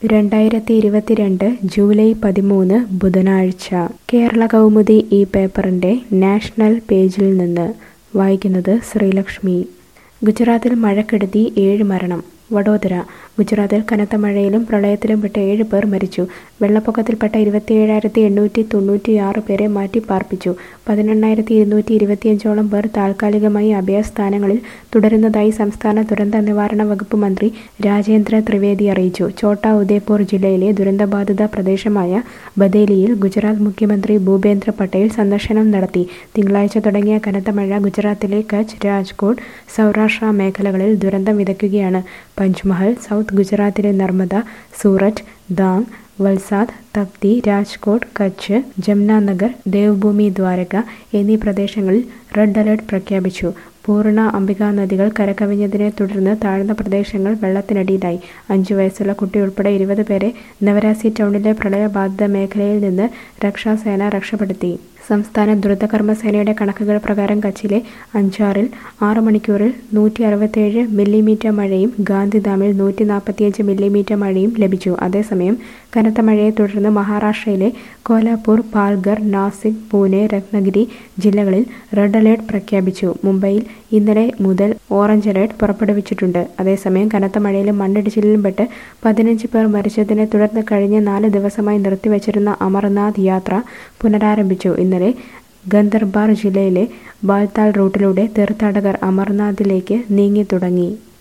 രണ്ടായിരത്തി ഇരുപത്തിരണ്ട് ജൂലൈ പതിമൂന്ന് ബുധനാഴ്ച കേരള കൗമുദി ഈ പേപ്പറിൻ്റെ നാഷണൽ പേജിൽ നിന്ന് വായിക്കുന്നത് ശ്രീലക്ഷ്മി ഗുജറാത്തിൽ മഴക്കെടുതി ഏഴ് മരണം വഡോദര ഗുജറാത്തിൽ കനത്ത മഴയിലും പ്രളയത്തിലും പെട്ട ഏഴ് പേർ മരിച്ചു വെള്ളപ്പൊക്കത്തിൽപ്പെട്ട ഇരുപത്തിയേഴായിരത്തി എണ്ണൂറ്റി തൊണ്ണൂറ്റിയാറ് പേരെ മാറ്റി പാർപ്പിച്ചു പതിനെണ്ണായിരത്തി ഇരുന്നൂറ്റി ഇരുപത്തിയഞ്ചോളം പേർ താൽക്കാലികമായി അഭയസ്ഥാനങ്ങളിൽ തുടരുന്നതായി സംസ്ഥാന ദുരന്ത നിവാരണ വകുപ്പ് മന്ത്രി രാജേന്ദ്ര ത്രിവേദി അറിയിച്ചു ഛോട്ടാ ഉദയ്പൂർ ജില്ലയിലെ ദുരന്തബാധിത പ്രദേശമായ ബദേലിയിൽ ഗുജറാത്ത് മുഖ്യമന്ത്രി ഭൂപേന്ദ്ര പട്ടേൽ സന്ദർശനം നടത്തി തിങ്കളാഴ്ച തുടങ്ങിയ കനത്ത മഴ ഗുജറാത്തിലെ കച്ച് രാജ്കോട്ട് സൗരാഷ്ട്ര മേഖലകളിൽ ദുരന്തം വിതയ്ക്കുകയാണ് പഞ്ച്മഹൽ സൗത്ത് ഗുജറാത്തിലെ നർമ്മദ സൂററ്റ് ദാങ് വൽസാദ് തപ്തി രാജ്കോട്ട് കച്ച് ജംനാനഗർ ദേവ്ഭൂമി ദ്വാരക എന്നീ പ്രദേശങ്ങളിൽ റെഡ് അലർട്ട് പ്രഖ്യാപിച്ചു പൂർണ്ണ അംബിക നദികൾ കരകവിഞ്ഞതിനെ തുടർന്ന് താഴ്ന്ന പ്രദേശങ്ങൾ വെള്ളത്തിനടിയിലായി അഞ്ചു വയസ്സുള്ള കുട്ടി ഉൾപ്പെടെ ഇരുപത് പേരെ നവരാസി ടൗണിലെ പ്രളയബാധിത മേഖലയിൽ നിന്ന് രക്ഷാസേന രക്ഷപ്പെടുത്തി സംസ്ഥാന ദ്രുതകർമ്മസേനയുടെ കണക്കുകൾ പ്രകാരം കച്ചിലെ അഞ്ചാറിൽ ആറ് മണിക്കൂറിൽ നൂറ്റി അറുപത്തേഴ് മില്ലിമീറ്റർ മഴയും ഗാന്ധിധാമിൽ നൂറ്റി നാൽപ്പത്തിയഞ്ച് മില്ലിമീറ്റർ മഴയും ലഭിച്ചു അതേസമയം കനത്ത മഴയെ തുടർന്ന് മഹാരാഷ്ട്രയിലെ കോലാപൂർ പാൽഗർ നാസിക് പൂനെ രത്നഗിരി ജില്ലകളിൽ റെഡ് അലേർട്ട് പ്രഖ്യാപിച്ചു മുംബൈയിൽ ഇന്നലെ മുതൽ ഓറഞ്ച് അലേർട്ട് പുറപ്പെടുവിച്ചിട്ടുണ്ട് അതേസമയം കനത്ത മഴയിലും മണ്ണിടിച്ചിലിലും പെട്ട് പതിനഞ്ച് പേർ മരിച്ചതിനെ തുടർന്ന് കഴിഞ്ഞ നാല് ദിവസമായി നിർത്തിവച്ചിരുന്ന അമർനാഥ് യാത്ര പുനരാരംഭിച്ചു ഇന്നലെ ഗന്ദർബാർ ജില്ലയിലെ ബാൽതാൽ റൂട്ടിലൂടെ തീർത്ഥാടകർ അമർനാഥിലേക്ക് നീങ്ങി തുടങ്ങി